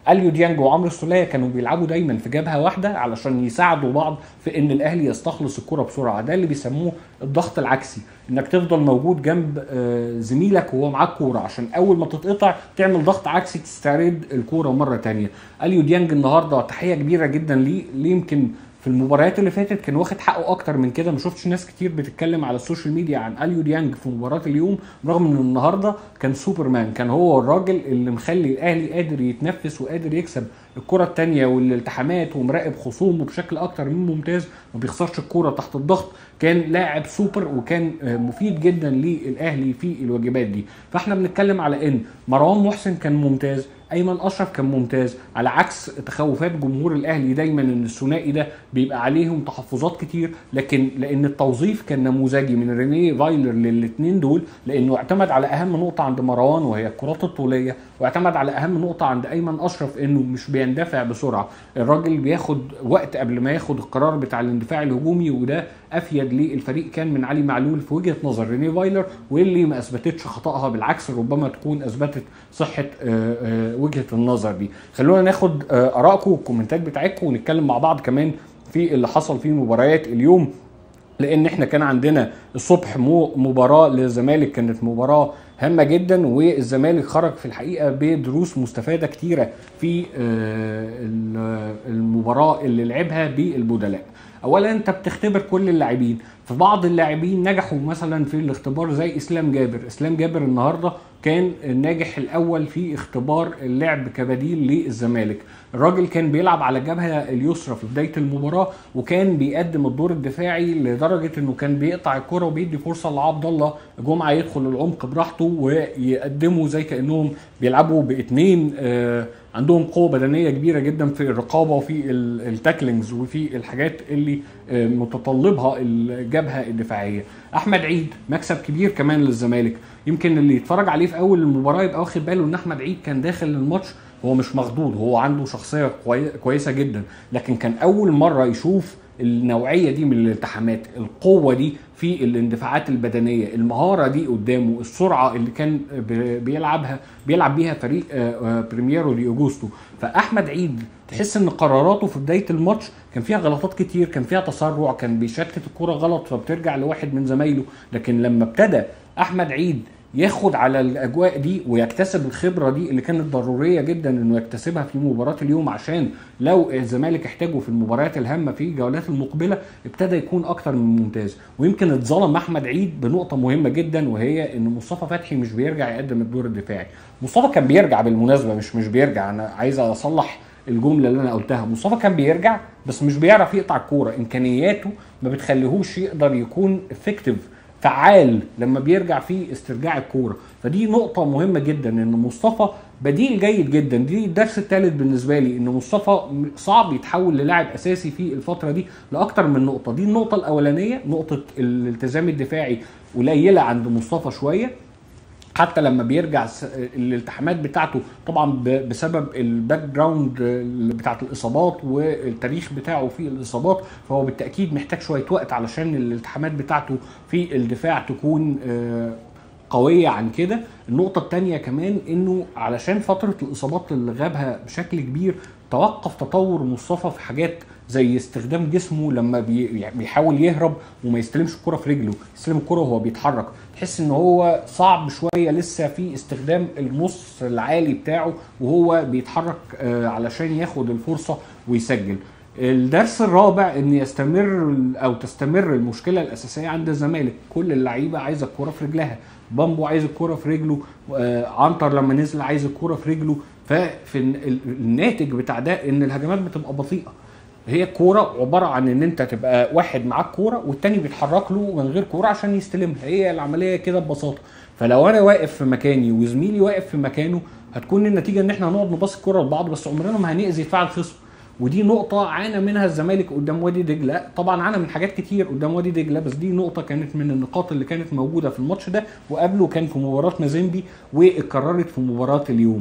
اليو ديانج وعمرو السوليه كانوا بيلعبوا دايما في جبهه واحده علشان يساعدوا بعض في ان الاهلي يستخلص الكره بسرعه ده اللي بيسموه الضغط العكسي انك تفضل موجود جنب آه، زميلك وهو معاك كوره عشان اول ما تتقطع تعمل ضغط عكسي تسترد الكوره مره تانية اليو ديانج النهارده تحيه كبيره جدا ليه ليه يمكن في المباريات اللي فاتت كان واخد حقه اكتر من كده ما شفتش ناس كتير بتتكلم على السوشيال ميديا عن اليو ديانج في مباراه اليوم رغم ان النهارده كان سوبرمان كان هو الراجل اللي مخلي الاهلي قادر يتنفس وقادر يكسب الكره الثانيه والالتحامات ومراقب خصومه بشكل اكتر من ممتاز ما بيخسرش الكوره تحت الضغط كان لاعب سوبر وكان آه، مفيد جدا للاهلي في الواجبات دي فاحنا بنتكلم على ان مروان محسن كان ممتاز ايمن اشرف كان ممتاز على عكس تخوفات جمهور الاهلي دايما ان الثنائي ده بيبقى عليهم تحفظات كتير لكن لان التوظيف كان نموذجي من رينيه فايلر للاثنين دول لانه اعتمد على اهم نقطه عند مروان وهي الكرات الطوليه واعتمد على اهم نقطه عند ايمن اشرف انه مش بيندفع بسرعه الراجل بياخد وقت قبل ما ياخد القرار بتاع الاندفاع الهجومي وده افيد للفريق كان من علي معلول في وجهه نظر رينيه فايلر واللي ما اثبتتش خطاها بالعكس ربما تكون اثبتت صحه آه، آه، وجهه النظر دي خلونا ناخد آه، ارائكم والكومنتات بتاعتكم ونتكلم مع بعض كمان في اللي حصل في مباريات اليوم لان احنا كان عندنا الصبح مو مباراه للزمالك كانت مباراه هامه جدا والزمالك خرج في الحقيقه بدروس مستفاده كتيره في آه، ال- المباراه اللي لعبها بالبدلاء اولا انت بتختبر كل اللاعبين فبعض اللاعبين نجحوا مثلا في الاختبار زي اسلام جابر اسلام جابر النهارده كان الناجح الاول في اختبار اللعب كبديل للزمالك الراجل كان بيلعب على الجبهه اليسرى في بدايه المباراه وكان بيقدم الدور الدفاعي لدرجه انه كان بيقطع الكره وبيدي فرصه لعبد الله جمعه يدخل العمق براحته ويقدموا زي كانهم بيلعبوا باثنين آه، عندهم قوه بدنيه كبيره جدا في الرقابه وفي ال- التاكلينجز وفي الحاجات اللي آه، متطلبها الجبهه الدفاعيه احمد عيد مكسب كبير كمان للزمالك يمكن اللي يتفرج عليه في اول المباراه يبقى واخد باله ان احمد عيد كان داخل الماتش هو مش مخضوض هو عنده شخصيه كوي- كويسه جدا لكن كان اول مره يشوف النوعيه دي من الالتحامات القوه دي في الاندفاعات البدنيه المهاره دي قدامه السرعه اللي كان ب- بيلعبها بيلعب بيها فريق آه، آه، بريميرو دي اوجوستو فاحمد عيد تحس ان قراراته في بدايه الماتش كان فيها غلطات كتير كان فيها تسرع كان بيشتت الكره غلط فبترجع لواحد من زمايله لكن لما ابتدى احمد عيد ياخد على الاجواء دي ويكتسب الخبره دي اللي كانت ضروريه جدا انه يكتسبها في مباراه اليوم عشان لو الزمالك احتاجه في المباريات الهامه في الجولات المقبله ابتدى يكون اكتر من ممتاز ويمكن اتظلم احمد عيد بنقطه مهمه جدا وهي ان مصطفى فتحي مش بيرجع يقدم الدور الدفاعي مصطفى كان بيرجع بالمناسبه مش مش بيرجع انا عايز اصلح الجمله اللي انا قلتها مصطفى كان بيرجع بس مش بيعرف يقطع الكوره امكانياته ما بتخليهوش يقدر يكون افكتيف فعال لما بيرجع في استرجاع الكوره فدي نقطه مهمه جدا ان مصطفى بديل جيد جدا دي الدرس الثالث بالنسبه لي ان مصطفى صعب يتحول للاعب اساسي في الفتره دي لاكتر من نقطه دي النقطه الاولانيه نقطه الالتزام الدفاعي قليله عند مصطفى شويه حتى لما بيرجع س- الالتحامات بتاعته طبعا ب- بسبب الباك جراوند بتاعت الاصابات والتاريخ بتاعه في الاصابات فهو بالتاكيد محتاج شويه وقت علشان الالتحامات بتاعته في الدفاع تكون آه، قويه عن كده النقطه الثانيه كمان انه علشان فتره الاصابات اللي غابها بشكل كبير توقف تطور مصطفى في حاجات زي استخدام جسمه لما بي- يعني بيحاول يهرب وما يستلمش الكره في رجله يستلم الكره وهو بيتحرك تحس ان هو صعب شويه لسه في استخدام النص العالي بتاعه وهو بيتحرك آه، علشان ياخد الفرصه ويسجل الدرس الرابع ان يستمر او تستمر المشكله الاساسيه عند الزمالك كل اللعيبه عايزه الكوره في رجلها بامبو عايز الكوره في رجله آه، عنتر لما نزل عايز الكوره في رجله ففي الن- ال- الناتج بتاع ده ان الهجمات بتبقى بطيئه هي الكوره عباره عن ان انت تبقى واحد معاك كوره والتاني بيتحرك له من غير كوره عشان يستلمها هي العمليه كده ببساطه فلو انا واقف في مكاني وزميلي واقف في مكانه هتكون النتيجه ان احنا هنقعد نباصي الكوره لبعض بس عمرنا ما هنأذي دفاع الخصم ودي نقطة عانى منها الزمالك قدام وادي دجلة، طبعا عانى من حاجات كتير قدام وادي دجلة بس دي نقطة كانت من النقاط اللي كانت موجودة في الماتش ده وقبله كان في مباراة مازيمبي واتكررت في مباراة اليوم.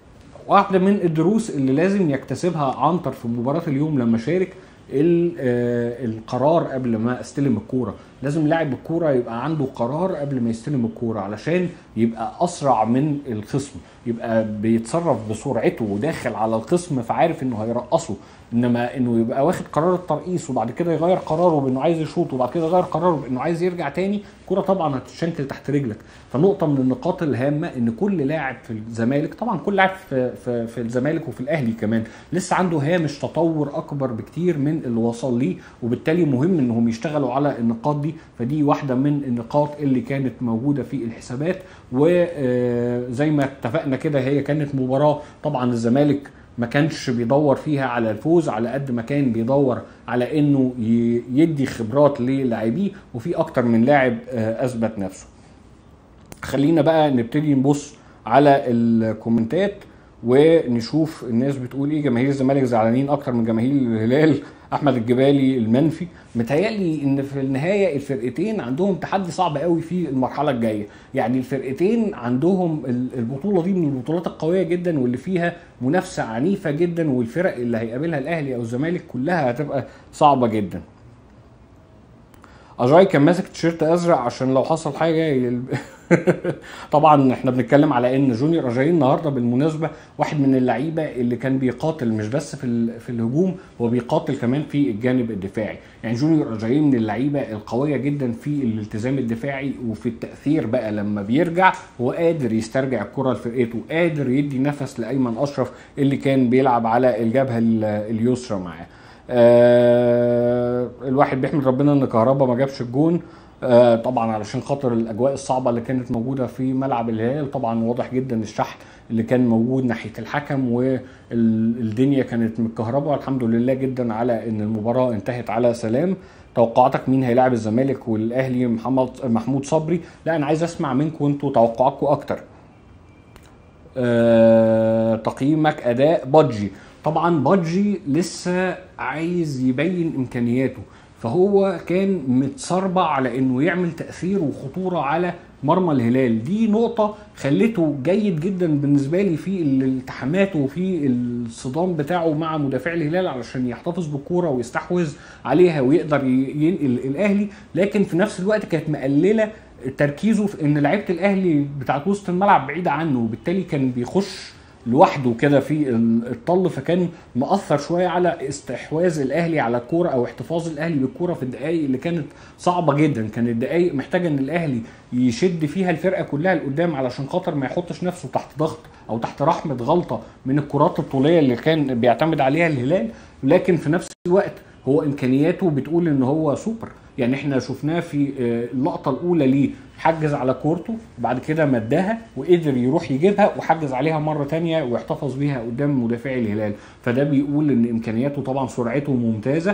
واحدة من الدروس اللي لازم يكتسبها عنتر في مباراة اليوم لما شارك ال- آه، القرار قبل ما استلم الكوره لازم لاعب الكوره يبقى عنده قرار قبل ما يستلم الكوره علشان يبقى اسرع من الخصم يبقى بيتصرف بسرعته وداخل على الخصم فعارف انه هيرقصه انما انه يبقى واخد قرار الترقيص وبعد كده يغير قراره بانه عايز يشوط وبعد كده يغير قراره بانه عايز يرجع تاني الكوره طبعا هتتشنكل تحت رجلك فنقطه من النقاط الهامه ان كل لاعب في الزمالك طبعا كل لاعب في, في, في الزمالك وفي الاهلي كمان لسه عنده هامش تطور اكبر بكتير من اللي وصل ليه وبالتالي مهم انهم يشتغلوا على النقاط دي فدي واحده من النقاط اللي كانت موجوده في الحسابات وزي ما اتفقنا كده هي كانت مباراه طبعا الزمالك ما كانش بيدور فيها على الفوز على قد ما كان بيدور على انه يدي خبرات للاعبيه وفي اكتر من لاعب اثبت نفسه خلينا بقى نبتدي نبص على الكومنتات ونشوف الناس بتقول ايه جماهير الزمالك زعلانين اكتر من جماهير الهلال احمد الجبالي المنفي متهيألي ان في النهايه الفرقتين عندهم تحدي صعب قوي في المرحله الجايه يعني الفرقتين عندهم البطوله دي من البطولات القويه جدا واللي فيها منافسه عنيفه جدا والفرق اللي هيقابلها الاهلي او الزمالك كلها هتبقى صعبه جدا اجاي كان ماسك تيشيرت ازرق عشان لو حصل حاجه يلب... طبعا احنا بنتكلم على ان جونيور اجاي النهارده بالمناسبه واحد من اللعيبه اللي كان بيقاتل مش بس في في الهجوم هو بيقاتل كمان في الجانب الدفاعي يعني جونيور اجاي من اللعيبه القويه جدا في الالتزام الدفاعي وفي التاثير بقى لما بيرجع هو قادر يسترجع الكره لفرقته قادر يدي نفس لايمن اشرف اللي كان بيلعب على الجبهه اليسرى معاه آه الواحد بيحمد ربنا ان كهربا ما جابش الجون آه طبعا علشان خاطر الاجواء الصعبه اللي كانت موجوده في ملعب الهلال طبعا واضح جدا الشحن اللي كان موجود ناحيه الحكم والدنيا كانت متكهربه الحمد لله جدا على ان المباراه انتهت على سلام توقعاتك مين هيلاعب الزمالك والاهلي محمد محمود صبري لا انا عايز اسمع منكم انتوا توقعاتكم اكتر آه تقييمك اداء بادجي طبعا بادجي لسه عايز يبين امكانياته فهو كان متصربع على انه يعمل تاثير وخطوره على مرمى الهلال دي نقطه خلته جيد جدا بالنسبه لي في الالتحامات وفي الصدام بتاعه مع مدافع الهلال علشان يحتفظ بالكوره ويستحوذ عليها ويقدر ينقل الاهلي لكن في نفس الوقت كانت مقلله تركيزه في ان لعيبه الاهلي بتاعت وسط الملعب بعيده عنه وبالتالي كان بيخش لوحده كده في الطل فكان مأثر شويه على استحواذ الاهلي على الكوره او احتفاظ الاهلي بالكوره في الدقائق اللي كانت صعبه جدا كان الدقائق محتاجه ان الاهلي يشد فيها الفرقه كلها لقدام علشان خاطر ما يحطش نفسه تحت ضغط او تحت رحمه غلطه من الكرات الطوليه اللي كان بيعتمد عليها الهلال لكن في نفس الوقت هو امكانياته بتقول ان هو سوبر يعني احنا شفناه في اللقطه الاولى ليه حجز على كورته وبعد كده مداها وقدر يروح يجيبها وحجز عليها مره تانية ويحتفظ بيها قدام مدافعي الهلال فده بيقول ان امكانياته طبعا سرعته ممتازه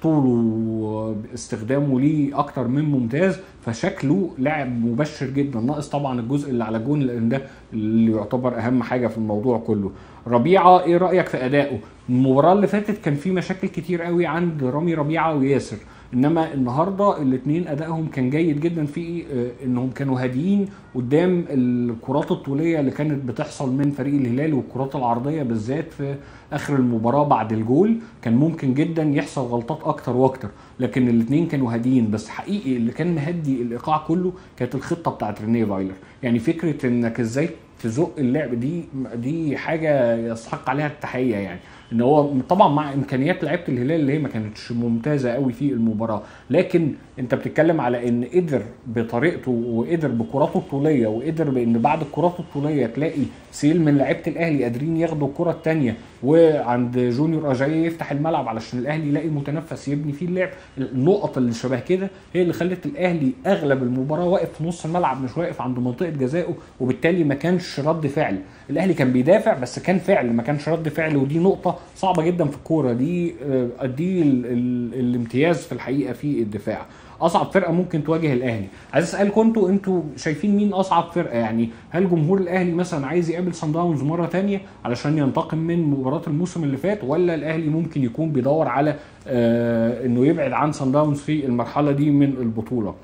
طوله استخدامه ليه اكتر من ممتاز فشكله لاعب مبشر جدا ناقص طبعا الجزء اللي على جون لان ده اللي يعتبر اهم حاجه في الموضوع كله ربيعه ايه رايك في ادائه المباراه اللي فاتت كان في مشاكل كتير قوي عند رامي ربيعه وياسر انما النهارده الاثنين ادائهم كان جيد جدا في انهم كانوا هاديين قدام الكرات الطوليه اللي كانت بتحصل من فريق الهلال والكرات العرضيه بالذات في اخر المباراه بعد الجول كان ممكن جدا يحصل غلطات اكتر واكتر لكن الاثنين كانوا هاديين بس حقيقي اللي كان مهدي الايقاع كله كانت الخطه بتاعت رينيه فايلر يعني فكره انك ازاي تزق اللعب دي دي حاجه يستحق عليها التحيه يعني ان هو طبعا مع امكانيات لعيبه الهلال اللي هي ما كانتش ممتازه قوي في المباراه لكن انت بتتكلم على ان قدر بطريقته وقدر بكراته الطوليه وقدر بان بعد الكرات الطوليه تلاقي سيل من لعيبه الاهلي قادرين ياخدوا الكره الثانيه وعند جونيور اجاي يفتح الملعب علشان الاهلي يلاقي متنفس يبني فيه اللعب النقط اللي شبه كده هي اللي خلت الاهلي اغلب المباراه واقف في نص الملعب مش واقف عند منطقه جزائه وبالتالي ما كانش رد فعل الاهلي كان بيدافع بس كان فعل ما كانش رد فعل ودي نقطه صعبه جدا في الكوره دي دي ال ال الامتياز في الحقيقه في الدفاع اصعب فرقه ممكن تواجه الاهلي عايز اسالكم انتوا انتوا شايفين مين اصعب فرقه يعني هل جمهور الاهلي مثلا عايز يقابل صن داونز مره تانية علشان ينتقم من مباراه الموسم اللي فات ولا الاهلي ممكن يكون بيدور على آه انه يبعد عن صن داونز في المرحله دي من البطوله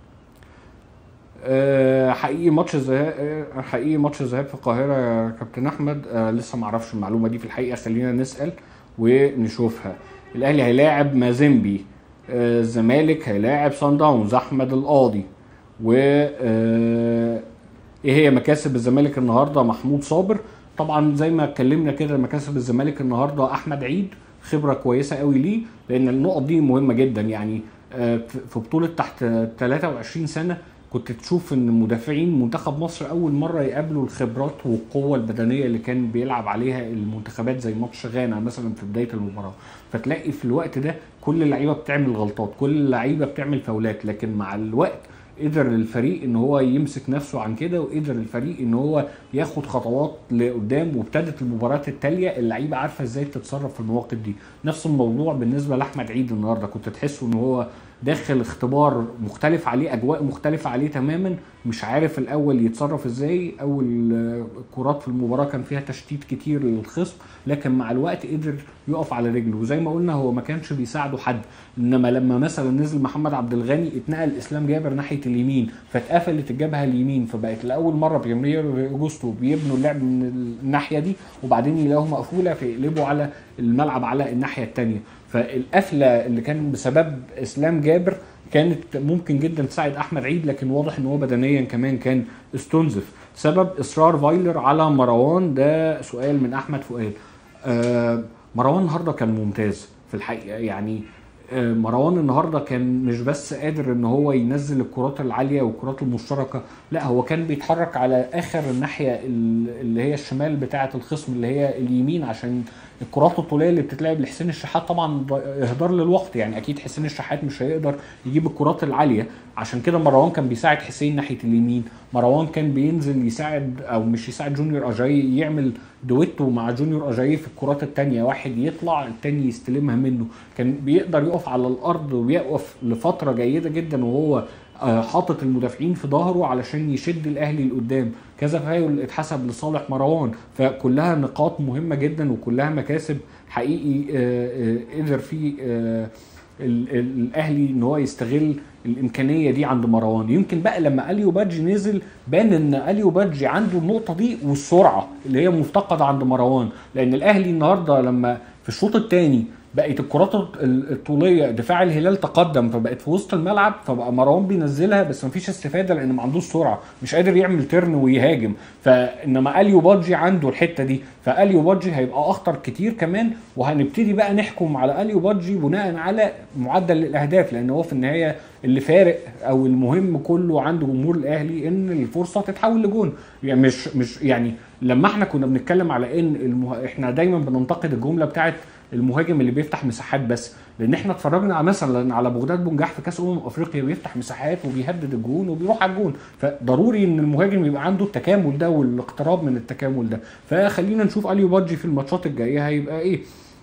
أه حقيقي ماتش الذهاب حقيقي ماتش الذهاب في القاهره يا كابتن احمد أه لسه ما اعرفش المعلومه دي في الحقيقه خلينا نسال ونشوفها الاهلي هيلاعب مازيمبي آه، الزمالك هيلاعب سان داونز احمد القاضي و آه، ايه هي مكاسب الزمالك النهارده محمود صابر طبعا زي ما اتكلمنا كده مكاسب الزمالك النهارده احمد عيد خبره كويسه قوي ليه لان النقط دي مهمه جدا يعني آه، في في بطوله تحت 23 سنه كنت تشوف ان مدافعين منتخب مصر اول مره يقابلوا الخبرات والقوه البدنيه اللي كان بيلعب عليها المنتخبات زي ماتش غانا مثلا في بدايه المباراه فتلاقي في الوقت ده كل اللعيبه بتعمل غلطات كل اللعيبه بتعمل فاولات لكن مع الوقت قدر الفريق ان هو يمسك نفسه عن كده وقدر الفريق ان هو ياخد خطوات لقدام وابتدت المباريات التاليه اللعيبه عارفه ازاي تتصرف في المواقف دي نفس الموضوع بالنسبه لاحمد عيد النهارده كنت تحسه ان هو داخل اختبار مختلف عليه اجواء مختلفه عليه تماما مش عارف الاول يتصرف ازاي اول آه، كرات في المباراه كان فيها تشتيت كتير للخصم لكن مع الوقت قدر يقف على رجله وزي ما قلنا هو ما كانش بيساعده حد انما لما مثلا نزل محمد عبد الغني اتنقل اسلام جابر ناحيه اليمين فاتقفلت الجبهه اليمين فبقت لاول مره بيمير اوجوستو بيبنوا اللعب من الناحيه دي وبعدين يلاقوها مقفوله فيقلبوا على الملعب على الناحيه الثانيه فالقفله اللي كان بسبب اسلام جابر كانت ممكن جدا تساعد احمد عيد لكن واضح ان هو بدنيا كمان كان استنزف سبب اصرار فايلر على مروان ده سؤال من احمد فؤاد آه مروان النهارده كان ممتاز في الحقيقه يعني آه، مروان النهارده كان مش بس قادر ان هو ينزل الكرات العاليه والكرات المشتركه لا هو كان بيتحرك على اخر الناحيه ال- اللي هي الشمال بتاعه الخصم اللي هي اليمين عشان الكرات الطوليه اللي بتتلعب لحسين الشحات طبعا ض- اهدار للوقت يعني اكيد حسين الشحات مش هيقدر يجيب الكرات العاليه عشان كده مروان كان بيساعد حسين ناحيه اليمين مروان كان بينزل يساعد او مش يساعد جونيور اجاي يعمل دويتو مع جونيور اجاي في الكرات التانية واحد يطلع التاني يستلمها منه كان بيقدر يقف على الارض ويقف لفتره جيده جدا وهو آه، حاطط المدافعين في ظهره علشان يشد الاهلي لقدام كذا فاول اتحسب لصالح مروان فكلها نقاط مهمه جدا وكلها مكاسب حقيقي آه، آه، قدر فيه آه، ال- ال- الاهلي ان هو يستغل الامكانيه دي عند مروان يمكن بقى لما اليو بادجي نزل بان ان اليو بادجي عنده النقطه دي والسرعه اللي هي مفتقده عند مروان لان الاهلي النهارده لما في الشوط الثاني بقت الكرات ال- الطوليه دفاع الهلال تقدم فبقت في وسط الملعب فبقى مروان بينزلها بس مفيش استفاده لان ما عندوش سرعه مش قادر يعمل ترن ويهاجم فانما اليو بادجي عنده الحته دي فاليو بادجي هيبقى اخطر كتير كمان وهنبتدي بقى نحكم على اليو بادجي بناء على معدل الاهداف لان هو في النهايه اللي فارق او المهم كله عند جمهور الاهلي ان الفرصه تتحول لجون يعني مش مش يعني لما احنا كنا بنتكلم على ان المه... احنا دايما بننتقد الجمله بتاعت المهاجم اللي بيفتح مساحات بس لان احنا اتفرجنا على مثلا على بغداد بونجاح في كاس امم افريقيا بيفتح مساحات وبيهدد الجون وبيروح على الجون فضروري ان المهاجم يبقى عنده التكامل ده والاقتراب من التكامل ده فخلينا نشوف اليو بادجي في الماتشات الجايه هيبقى ايه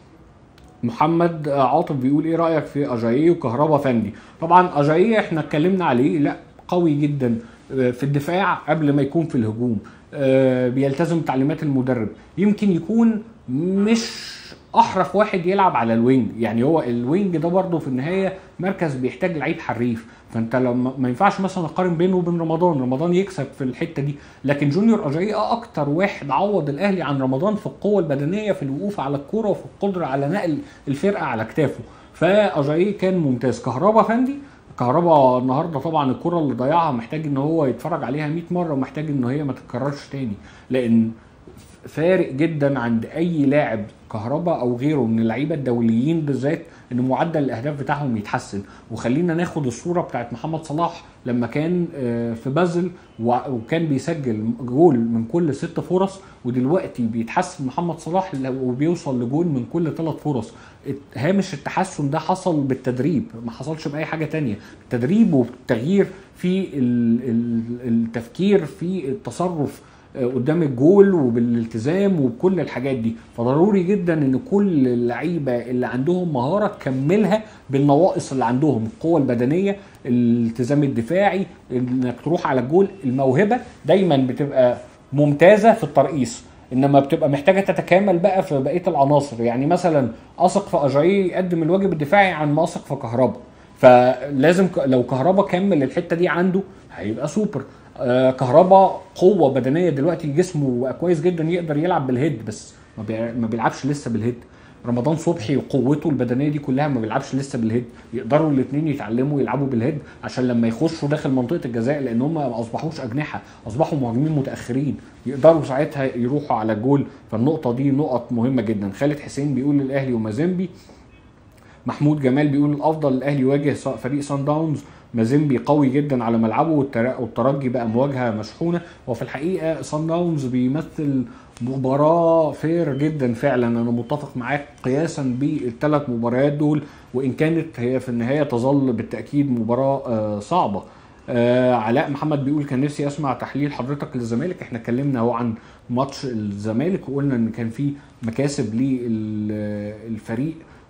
محمد عاطف بيقول ايه رايك في اجاييه وكهربا فندي طبعا اجاييه احنا اتكلمنا عليه لا قوي جدا في الدفاع قبل ما يكون في الهجوم آه، بيلتزم تعليمات المدرب يمكن يكون مش احرف واحد يلعب على الوينج يعني هو الوينج ده برضه في النهايه مركز بيحتاج لعيب حريف فانت لما ما ينفعش مثلا اقارن بينه وبين رمضان رمضان يكسب في الحته دي لكن جونيور اجاييه اكتر واحد عوض الاهلي عن رمضان في القوه البدنيه في الوقوف على الكوره وفي القدره على نقل الفرقه على كتافه فاجاييه كان ممتاز كهربا فندي كهربا النهارده طبعا الكره اللي ضيعها محتاج ان هو يتفرج عليها 100 مره ومحتاج ان هي ما تتكررش تاني لان فارق جدا عند اي لاعب كهربا او غيره من اللعيبه الدوليين بالذات ان معدل الاهداف بتاعهم يتحسن وخلينا ناخد الصوره بتاعت محمد صلاح لما كان آه، في بازل و- وكان بيسجل جول من كل ست فرص ودلوقتي بيتحسن محمد صلاح ل- وبيوصل لجول من كل ثلاث فرص الت- هامش التحسن ده حصل بالتدريب ما حصلش باي حاجه تانية التدريب والتغيير في ال- ال- التفكير في التصرف قدام الجول وبالالتزام وبكل الحاجات دي فضروري جدا ان كل اللعيبه اللي عندهم مهاره تكملها بالنواقص اللي عندهم القوه البدنيه الالتزام الدفاعي انك تروح على الجول الموهبه دايما بتبقى ممتازه في الترقيص انما بتبقى محتاجه تتكامل بقى في بقيه العناصر يعني مثلا اثق في اجاييه يقدم الواجب الدفاعي عن ما اثق في كهربا فلازم ك- لو كهربا كمل الحته دي عنده هيبقى سوبر آه، كهربا قوه بدنيه دلوقتي جسمه بقى كويس جدا يقدر يلعب بالهيد بس ما بي- ما بيلعبش لسه بالهيد رمضان صبحي وقوته البدنيه دي كلها ما بيلعبش لسه بالهيد يقدروا الاثنين يتعلموا يلعبوا بالهيد عشان لما يخشوا داخل منطقه الجزاء لان هم ما اصبحوش اجنحه اصبحوا مهاجمين متاخرين يقدروا ساعتها يروحوا على الجول فالنقطه دي نقط مهمه جدا خالد حسين بيقول للاهلي ومازيمبي محمود جمال بيقول الافضل الاهلي يواجه فريق سان داونز مازيمبي قوي جدا على ملعبه والترجي بقى مواجهه مشحونه وفي الحقيقه سان داونز بيمثل مباراة فير جدا فعلا انا متفق معاك قياسا بالثلاث مباريات دول وان كانت هي في النهاية تظل بالتأكيد مباراة صعبة آه علاء محمد بيقول كان نفسي اسمع تحليل حضرتك للزمالك احنا اتكلمنا اهو عن ماتش الزمالك وقلنا ان كان في مكاسب للفريق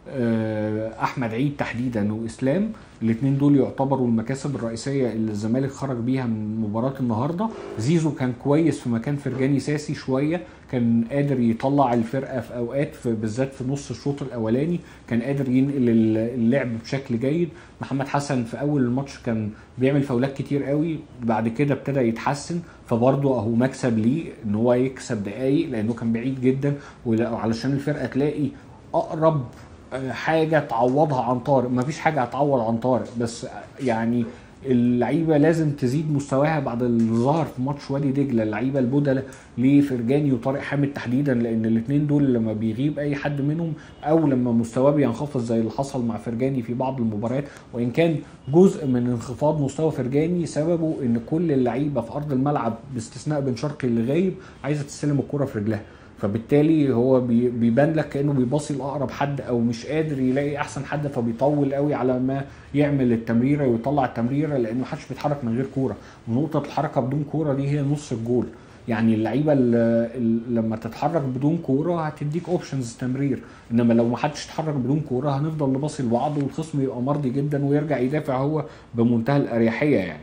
احمد عيد تحديدا واسلام الاثنين دول يعتبروا المكاسب الرئيسيه اللي الزمالك خرج بيها من مباراه النهارده زيزو كان كويس في مكان فرجاني ساسي شويه كان قادر يطلع الفرقه في اوقات في بالذات في نص الشوط الاولاني كان قادر ينقل اللعب بشكل جيد محمد حسن في اول الماتش كان بيعمل فاولات كتير قوي بعد كده ابتدى يتحسن فبرضه اهو مكسب ليه ان هو يكسب دقايق لانه كان بعيد جدا وعلشان الفرقه تلاقي اقرب حاجه تعوضها عن طارق ما فيش حاجه هتعوض عن طارق بس يعني اللعيبه لازم تزيد مستواها بعد اللي ظهر في ماتش وادي دجله اللعيبه البدلاء لفرجاني وطارق حامد تحديدا لان الاثنين دول لما بيغيب اي حد منهم او لما مستواه بينخفض زي اللي حصل مع فرجاني في بعض المباريات وان كان جزء من انخفاض مستوى فرجاني سببه ان كل اللعيبه في ارض الملعب باستثناء بن شرقي اللي غايب عايزه تستلم الكره في رجلها فبالتالي هو بيبان لك كانه بيباصي لاقرب حد او مش قادر يلاقي احسن حد فبيطول قوي على ما يعمل التمريره ويطلع التمريره لانه محدش بيتحرك من غير كوره ونقطه الحركه بدون كوره دي هي نص الجول يعني اللعيبه لما تتحرك بدون كوره هتديك اوبشنز تمرير انما لو ما حدش اتحرك بدون كوره هنفضل نباصي لبعض والخصم يبقى مرضي جدا ويرجع يدافع هو بمنتهى الاريحيه يعني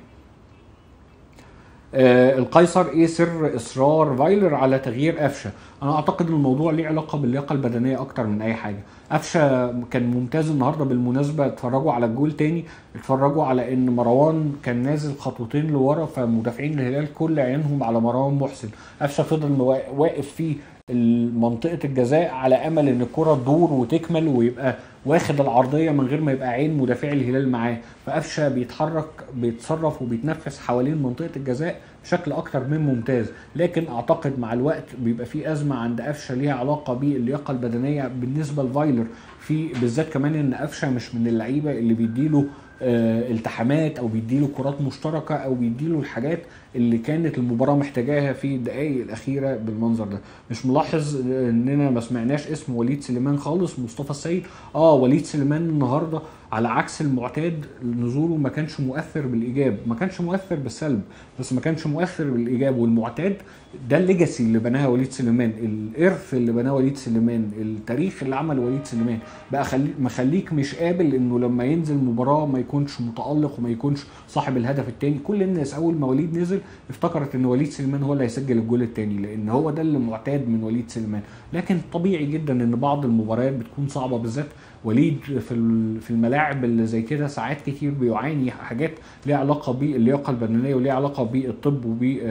آه القيصر ايه سر اصرار فايلر على تغيير قفشه انا اعتقد ان الموضوع ليه علاقه باللياقه البدنيه اكتر من اي حاجه قفشه كان ممتاز النهارده بالمناسبه اتفرجوا على الجول تاني اتفرجوا على ان مروان كان نازل خطوتين لورا فمدافعين الهلال كل عينهم على مروان محسن قفشه فضل واقف في منطقه الجزاء على امل ان الكره تدور وتكمل ويبقى واخد العرضيه من غير ما يبقى عين مدافعي الهلال معاه فقفشه بيتحرك بيتصرف وبيتنفس حوالين منطقه الجزاء بشكل اكتر من ممتاز لكن اعتقد مع الوقت بيبقى في ازمه عند قفشه ليها علاقه باللياقه البدنيه بالنسبه لفايلر في بالذات كمان ان قفشه مش من اللعيبه اللي بيديله آه التحامات او بيديله كرات مشتركه او بيديله الحاجات اللي كانت المباراه محتاجاها في الدقائق الاخيره بالمنظر ده مش ملاحظ اننا ما سمعناش اسم وليد سليمان خالص مصطفى السيد اه وليد سليمان النهارده على عكس المعتاد نزوله ما كانش مؤثر بالايجاب ما كانش مؤثر بالسلب بس ما كانش مؤثر بالايجاب والمعتاد ده الليجاسي اللي بناها وليد سليمان الارث اللي بناه وليد سليمان التاريخ اللي عمله وليد سليمان بقى خلي مخليك مش قابل انه لما ينزل مباراه ما يكونش متالق وما يكونش صاحب الهدف الثاني كل الناس اول ما وليد نزل افتكرت ان وليد سليمان هو اللي هيسجل الجول الثاني لان هو ده اللي معتاد من وليد سليمان لكن طبيعي جدا ان بعض المباريات بتكون صعبه بالذات وليد في في الملاعب اللي زي كده ساعات كتير بيعاني حاجات ليها علاقه باللياقه البدنيه وليها علاقه بالطب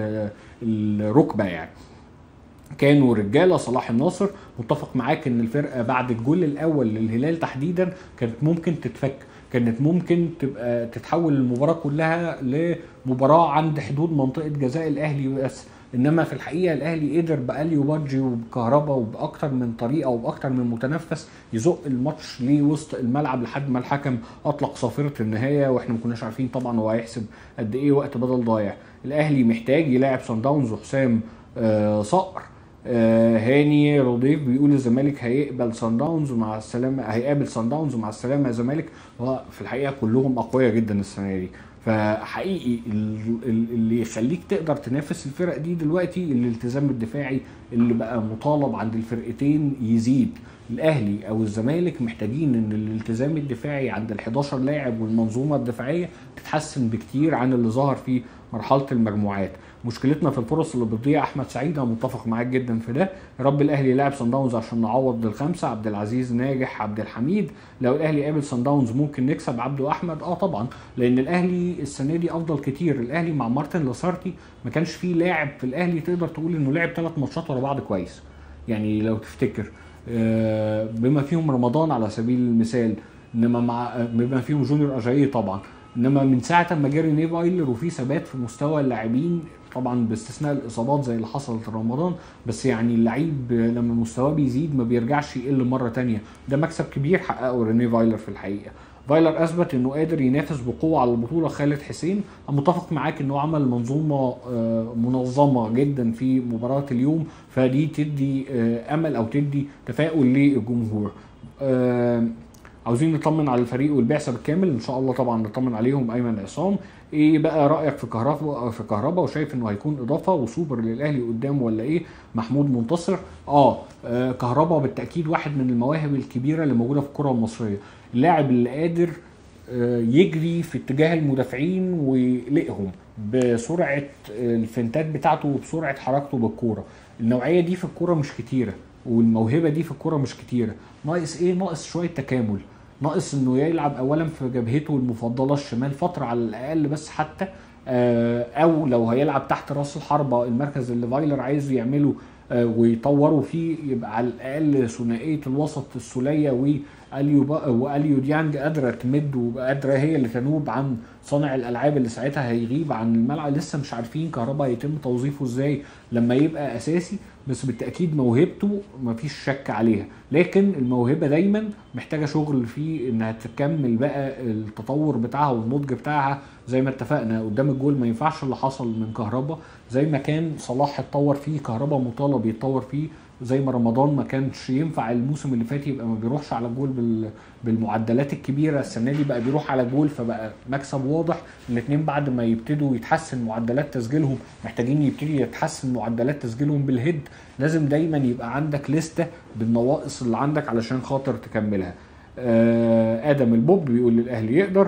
وبالركبه يعني كانوا رجاله صلاح الناصر متفق معاك ان الفرقه بعد الجول الاول للهلال تحديدا كانت ممكن تتفك كانت ممكن تبقى تتحول المباراه كلها لمباراه عند حدود منطقه جزاء الاهلي بس انما في الحقيقه الاهلي قدر باليو بادجي وبكهربا وباكتر من طريقه وباكتر من متنفس يزق الماتش لوسط الملعب لحد ما الحكم اطلق صافره النهايه واحنا ما كناش عارفين طبعا هو هيحسب قد ايه وقت بدل ضايع الاهلي محتاج يلاعب صن داونز وحسام آه صقر آه هاني رضيف بيقول الزمالك هيقبل صن داونز ومع السلامه هيقابل صن داونز ومع السلامه يا زمالك هو في الحقيقه كلهم اقوياء جدا السنه دي فحقيقي اللي يخليك تقدر تنافس الفرق دي دلوقتي الالتزام الدفاعي اللي بقى مطالب عند الفرقتين يزيد الاهلي او الزمالك محتاجين ان الالتزام الدفاعي عند ال11 لاعب والمنظومه الدفاعيه تتحسن بكتير عن اللي ظهر في مرحله المجموعات مشكلتنا في الفرص اللي بتضيع احمد سعيد انا متفق معاك جدا في ده يا رب الاهلي يلعب صن داونز عشان نعوض الخمسه عبد العزيز ناجح عبد الحميد لو الاهلي قابل صن داونز ممكن نكسب عبده احمد اه طبعا لان الاهلي السنه دي افضل كتير الاهلي مع مارتن لاسارتي ما كانش فيه لاعب في الاهلي تقدر تقول انه لعب ثلاث ماتشات ورا بعض كويس يعني لو تفتكر آه، بما فيهم رمضان على سبيل المثال انما مع بما فيهم جونيور اجايي طبعا انما من ساعه ما جاري نيفايلر وفي ثبات في مستوى اللاعبين طبعا باستثناء الاصابات زي اللي حصلت في رمضان بس يعني اللعيب لما مستواه بيزيد ما بيرجعش يقل مره تانية ده مكسب كبير حققه ريني فايلر في الحقيقه فايلر اثبت انه قادر ينافس بقوه على البطوله خالد حسين انا متفق معاك انه عمل منظومه آه، منظمه جدا في مباراه اليوم فدي تدي آه، امل او تدي تفاؤل للجمهور آه، عاوزين نطمن على الفريق والبعثه بالكامل ان شاء الله طبعا نطمن عليهم ايمن عصام ايه بقى رايك في كهربا في كهربا وشايف انه هيكون اضافه وسوبر للاهلي قدامه ولا ايه محمود منتصر اه, آه كهربا بالتاكيد واحد من المواهب الكبيره اللي موجوده في الكره المصريه اللاعب اللي قادر آه، يجري في اتجاه المدافعين ويقلقهم بسرعه الفنتات بتاعته وبسرعه حركته بالكوره النوعيه دي في الكوره مش كتيره والموهبه دي في الكوره مش كتيره ناقص ايه ناقص شويه تكامل ناقص انه يلعب اولا في جبهته المفضله الشمال فتره على الاقل بس حتى آه، او لو هيلعب تحت راس الحربه المركز اللي فايلر عايز يعمله آه، ويطوروا فيه يبقى على الاقل ثنائيه الوسط السوليه واليو با- واليو ديانج قادره تمد وقادره هي اللي تنوب عن صانع الالعاب اللي ساعتها هيغيب عن الملعب لسه مش عارفين كهربا هيتم توظيفه ازاي لما يبقى اساسي بس بالتاكيد موهبته مفيش شك عليها لكن الموهبه دايما محتاجه شغل في انها تكمل بقى التطور بتاعها والنضج بتاعها زي ما اتفقنا قدام الجول ما ينفعش اللي حصل من كهربا زي ما كان صلاح اتطور فيه كهربا مطالب يتطور فيه زي ما رمضان ما كانش ينفع الموسم اللي فات يبقى ما بيروحش على الجول بال... بالمعدلات الكبيره السنه دي بقى بيروح على الجول فبقى مكسب واضح الاثنين بعد ما يبتدوا يتحسن معدلات تسجيلهم محتاجين يبتدي يتحسن معدلات تسجيلهم بالهيد لازم دايما يبقى عندك لستة بالنواقص اللي عندك علشان خاطر تكملها آه ادم البوب بيقول للاهلي يقدر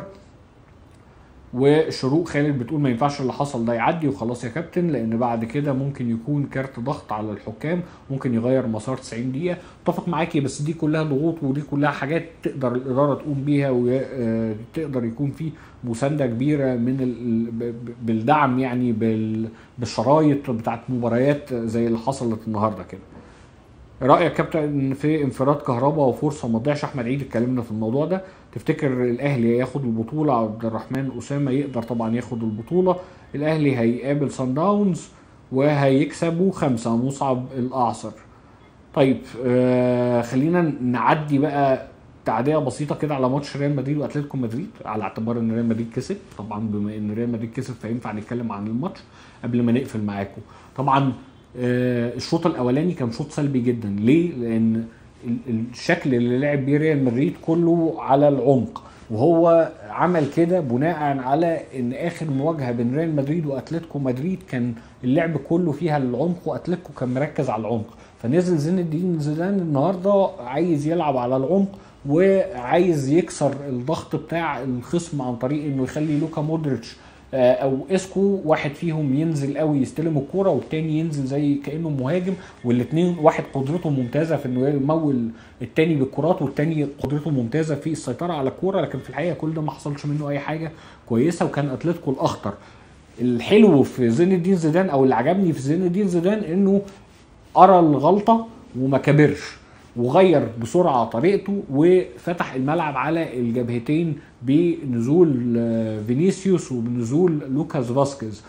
وشروق خالد بتقول ما ينفعش اللي حصل ده يعدي وخلاص يا كابتن لان بعد كده ممكن يكون كارت ضغط على الحكام ممكن يغير مسار 90 دقيقه اتفق معاكي بس دي كلها ضغوط ودي كلها حاجات تقدر الاداره تقوم بيها وتقدر يكون في مسانده كبيره من ال- ب- ب- بالدعم يعني بال- بالشرايط بتاعت مباريات زي اللي حصلت النهارده كده رايك كابتن في انفراد كهربا وفرصه ما تضيعش احمد عيد اتكلمنا في الموضوع ده تفتكر الاهلي ياخد البطوله عبد الرحمن اسامه يقدر طبعا ياخد البطوله الاهلي هيقابل سان داونز وهيكسبوا خمسه مصعب الاعصر طيب آه خلينا نعدي بقى تعديه بسيطه كده على ماتش ريال مدريد واتلتيكو مدريد على اعتبار ان ريال مدريد كسب طبعا بما ان ريال مدريد كسب فينفع نتكلم عن الماتش قبل ما نقفل معاكم طبعا آه، الشوط الاولاني كان شوط سلبي جدا ليه لان ال- الشكل اللي لعب بيه ريال مدريد كله على العمق وهو عمل كده بناء على ان اخر مواجهه بين ريال مدريد واتلتيكو مدريد كان اللعب كله فيها للعمق واتلتيكو كان مركز على العمق فنزل زين الدين زيدان النهارده عايز يلعب على العمق وعايز يكسر الضغط بتاع الخصم عن طريق انه يخلي لوكا مودريتش آه، او اسكو واحد فيهم ينزل قوي يستلم الكوره والتاني ينزل زي كانه مهاجم والاثنين واحد قدرته ممتازه في انه يمول التاني بالكرات والتاني قدرته ممتازه في السيطره على الكوره لكن في الحقيقه كل ده ما حصلش منه اي حاجه كويسه وكان اتلتيكو الاخطر الحلو في زين الدين زيدان او اللي عجبني في زين الدين زيدان انه قرا الغلطه وما كبرش وغير بسرعه طريقته وفتح الملعب على الجبهتين بنزول آه، فينيسيوس وبنزول لوكاس فاسكيز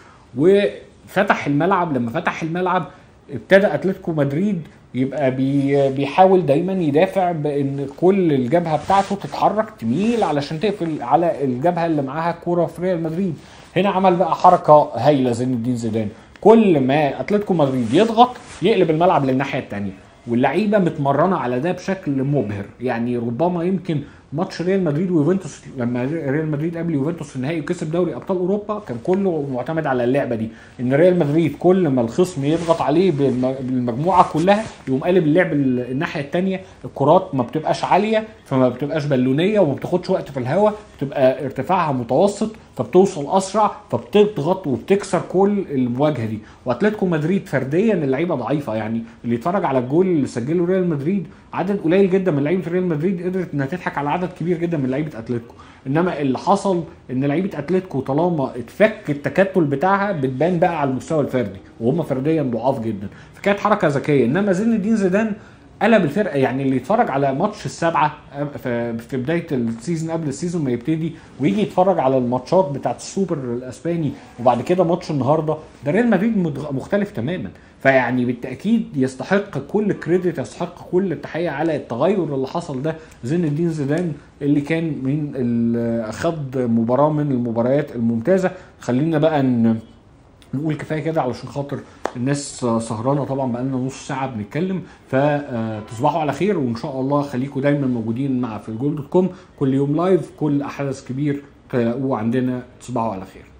وفتح الملعب لما فتح الملعب ابتدى اتلتيكو مدريد يبقى بي بيحاول دايما يدافع بان كل الجبهه بتاعته تتحرك تميل علشان تقفل على الجبهه اللي معاها كوره في ريال مدريد هنا عمل بقى حركه هايله زين الدين زيدان كل ما اتلتيكو مدريد يضغط يقلب الملعب للناحيه الثانيه واللعيبه متمرنه على ده بشكل مبهر يعني ربما يمكن ماتش ريال مدريد ويوفنتوس لما ريال مدريد قابل يوفنتوس في النهائي وكسب دوري ابطال اوروبا كان كله معتمد على اللعبه دي ان ريال مدريد كل ما الخصم يضغط عليه بالم- بالمجموعه كلها يقوم قالب اللعب ال- الناحيه الثانيه الكرات ما بتبقاش عاليه فما بتبقاش بالونيه وما بتاخدش وقت في الهواء بتبقى ارتفاعها متوسط فبتوصل اسرع فبتضغط وبتكسر كل المواجهه دي واتلتيكو مدريد فرديا اللعيبه ضعيفه يعني اللي يتفرج على الجول اللي سجله ريال مدريد عدد قليل جدا من لعيبه ريال مدريد قدرت انها تضحك على عدد كبير جدا من لعيبه اتلتيكو انما اللي حصل ان لعيبه اتلتيكو طالما اتفك التكتل بتاعها بتبان بقى على المستوى الفردي وهم فرديا ضعاف جدا فكانت حركه ذكيه انما زين الدين زيدان قلب الفرقه يعني اللي يتفرج على ماتش السبعه في في بدايه السيزون قبل السيزون ما يبتدي ويجي يتفرج على الماتشات بتاعت السوبر الاسباني وبعد كده ماتش النهارده ده ريال مدريد مدغ- مختلف تماما فيعني بالتاكيد يستحق كل كريدت يستحق كل التحيه على التغير اللي حصل ده زين الدين زيدان اللي كان من ال- خد مباراه من المباريات الممتازه خلينا بقى ن... نقول كفايه كده علشان خاطر الناس سهرانه طبعا بقالنا نص ساعه بنتكلم فتصبحوا على خير وان شاء الله خليكم دايما موجودين مع في الجول دوت كوم كل يوم لايف كل احدث كبير تلاقوه عندنا تصبحوا على خير